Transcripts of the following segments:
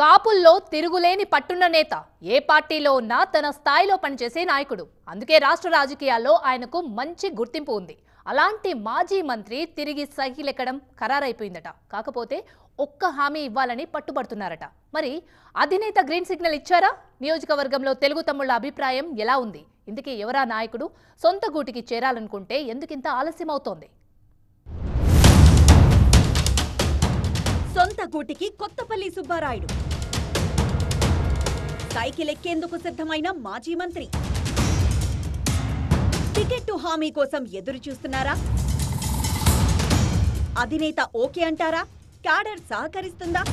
కాపుల్లో తిరుగులేని పట్టున్న నేత ఏ పార్టీలో ఉన్నా తన స్థాయిలో పనిచేసే నాయకుడు అందుకే రాష్ట్ర రాజకీయాల్లో ఆయనకు మంచి గుర్తింపు ఉంది అలాంటి మాజీ మంత్రి తిరిగి సైకిలెక్కడం ఖరారైపోయిందట కాకపోతే ఒక్క హామీ ఇవ్వాలని పట్టుబడుతున్నారట మరి అధినేత గ్రీన్ సిగ్నల్ ఇచ్చారా నియోజకవర్గంలో తెలుగు తమ్ముళ్ల అభిప్రాయం ఎలా ఉంది ఇందుకే ఎవరా నాయకుడు సొంత గూటికి చేరాలనుకుంటే ఎందుకింత ఆలస్యం అవుతోంది సొంత గూటికి కొత్తపల్లి సుబ్బారాయుడు సైకిల్ ఎక్కేందుకు సిద్ధమైన మాజీ మంత్రి టికెట్టు హామీ కోసం ఎదురు చూస్తున్నారా అధినేత ఓకే అంటారా క్యాడర్ సహకరిస్తుందా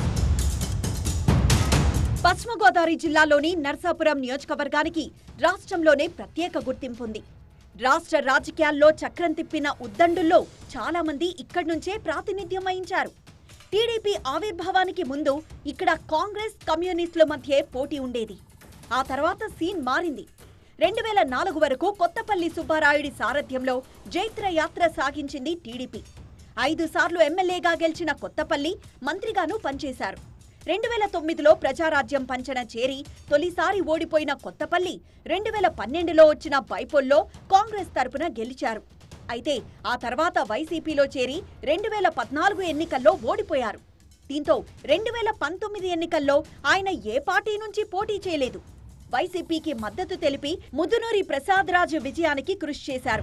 పశ్చిమ గోదావరి జిల్లాలోని నర్సాపురం నియోజకవర్గానికి రాష్ట్రంలోనే ప్రత్యేక గుర్తింపు ఉంది రాష్ట్ర రాజకీయాల్లో చక్రం తిప్పిన ఉద్దండుల్లో చాలా మంది ఇక్కడి నుంచే ప్రాతినిధ్యం వహించారు టీడీపీ ఆవిర్భావానికి ముందు ఇక్కడ కాంగ్రెస్ కమ్యూనిస్టుల మధ్య పోటీ ఉండేది ఆ తర్వాత సీన్ మారింది రెండు వేల నాలుగు వరకు కొత్తపల్లి సుబ్బారాయుడి సారథ్యంలో జైత్ర యాత్ర సాగించింది టీడీపీ ఐదు సార్లు ఎమ్మెల్యేగా గెలిచిన కొత్తపల్లి మంత్రిగాను పనిచేశారు రెండు వేల తొమ్మిదిలో ప్రజారాజ్యం పంచన చేరి తొలిసారి ఓడిపోయిన కొత్తపల్లి రెండు వేల పన్నెండులో వచ్చిన బైపోల్లో కాంగ్రెస్ తరపున గెలిచారు అయితే ఆ తర్వాత వైసీపీలో చేరి రెండు వేల పద్నాలుగు ఎన్నికల్లో ఓడిపోయారు దీంతో రెండు వేల పంతొమ్మిది ఎన్నికల్లో ఆయన ఏ పార్టీ నుంచి పోటీ చేయలేదు వైసీపీకి మద్దతు తెలిపి ముదునూరి ప్రసాద్ రాజు విజయానికి కృషి చేశారు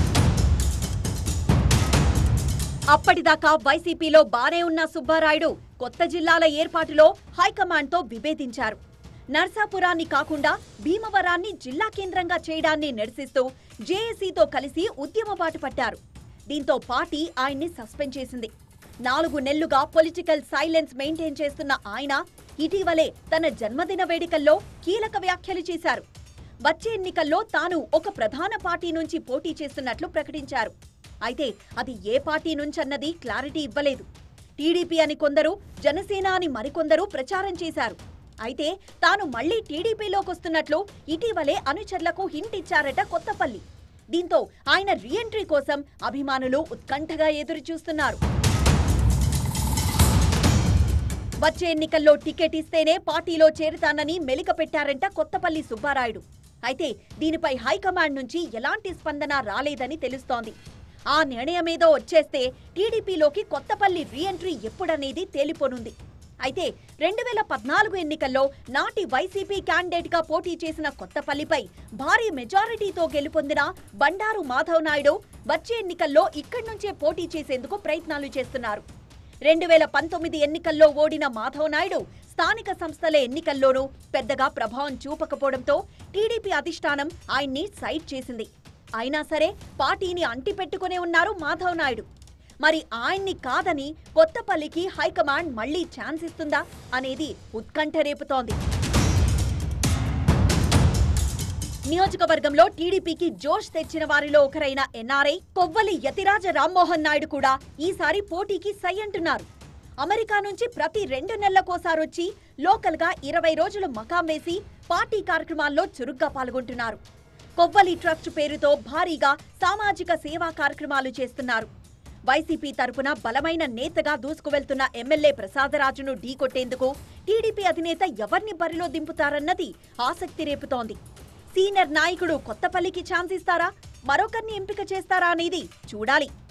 అప్పటిదాకా వైసీపీలో బానే ఉన్న సుబ్బారాయుడు కొత్త జిల్లాల ఏర్పాటులో హైకమాండ్తో విభేదించారు నర్సాపురాన్ని కాకుండా భీమవరాన్ని జిల్లా కేంద్రంగా చేయడాన్ని నిరసిస్తూ జేఏసీతో కలిసి ఉద్యమ బాట పట్టారు దీంతో పార్టీ ఆయన్ని సస్పెండ్ చేసింది నాలుగు నెలలుగా పొలిటికల్ సైలెన్స్ మెయింటైన్ చేస్తున్న ఆయన ఇటీవలే తన జన్మదిన వేడుకల్లో కీలక వ్యాఖ్యలు చేశారు వచ్చే ఎన్నికల్లో తాను ఒక ప్రధాన పార్టీ నుంచి పోటీ చేస్తున్నట్లు ప్రకటించారు అయితే అది ఏ పార్టీ నుంచన్నది క్లారిటీ ఇవ్వలేదు టీడీపీ అని కొందరు జనసేన అని మరికొందరు ప్రచారం చేశారు అయితే తాను మళ్లీ టీడీపీలోకొస్తున్నట్లు ఇటీవలే అనుచరులకు హింట్ ఇచ్చారట కొత్తపల్లి దీంతో ఆయన రీఎంట్రీ కోసం అభిమానులు ఉత్కంఠగా ఎదురుచూస్తున్నారు వచ్చే ఎన్నికల్లో టికెట్ ఇస్తేనే పార్టీలో చేరుతానని మెలిక పెట్టారంట కొత్తపల్లి సుబ్బారాయుడు అయితే దీనిపై హైకమాండ్ నుంచి ఎలాంటి స్పందన రాలేదని తెలుస్తోంది ఆ నిర్ణయమేదో వచ్చేస్తే టీడీపీలోకి కొత్తపల్లి రీఎంట్రీ ఎప్పుడనేది తేలిపోనుంది అయితే రెండు వేల పద్నాలుగు ఎన్నికల్లో నాటి వైసీపీ క్యాండిడేట్ గా పోటీ చేసిన కొత్తపల్లిపై భారీ మెజారిటీతో గెలుపొందిన బండారు మాధవ్ నాయుడు వచ్చే ఎన్నికల్లో ఇక్కడి నుంచే పోటీ చేసేందుకు ప్రయత్నాలు చేస్తున్నారు రెండు వేల పంతొమ్మిది ఎన్నికల్లో ఓడిన మాధవ్ నాయుడు స్థానిక సంస్థల ఎన్నికల్లోనూ పెద్దగా ప్రభావం చూపకపోవడంతో టీడీపీ అధిష్టానం ఆయన్ని సైడ్ చేసింది అయినా సరే పార్టీని అంటిపెట్టుకునే ఉన్నారు మాధవ్ నాయుడు మరి ఆయన్ని కాదని కొత్తపల్లికి హైకమాండ్ మళ్లీ ఛాన్స్ ఇస్తుందా అనేది ఉత్కంఠ రేపుతోంది నియోజకవర్గంలో టీడీపీకి జోష్ తెచ్చిన వారిలో ఒకరైన ఎన్ఆర్ఐ కొవ్వలి యతిరాజ రామ్మోహన్ నాయుడు కూడా ఈసారి పోటీకి సై అంటున్నారు అమెరికా నుంచి ప్రతి రెండు నెలలకోసారొచ్చి లోకల్ గా ఇరవై రోజులు మకాం వేసి పార్టీ కార్యక్రమాల్లో చురుగ్గా పాల్గొంటున్నారు కొవ్వలి ట్రస్ట్ పేరుతో భారీగా సామాజిక సేవా కార్యక్రమాలు చేస్తున్నారు వైసీపీ తరపున బలమైన నేతగా దూసుకువెళ్తున్న ఎమ్మెల్యే ప్రసాదరాజును ఢీకొట్టేందుకు టీడీపీ అధినేత ఎవరిని బరిలో దింపుతారన్నది ఆసక్తి రేపుతోంది సీనియర్ నాయకుడు కొత్తపల్లికి ఛాన్స్ ఇస్తారా మరొకరిని ఎంపిక చేస్తారా అనేది చూడాలి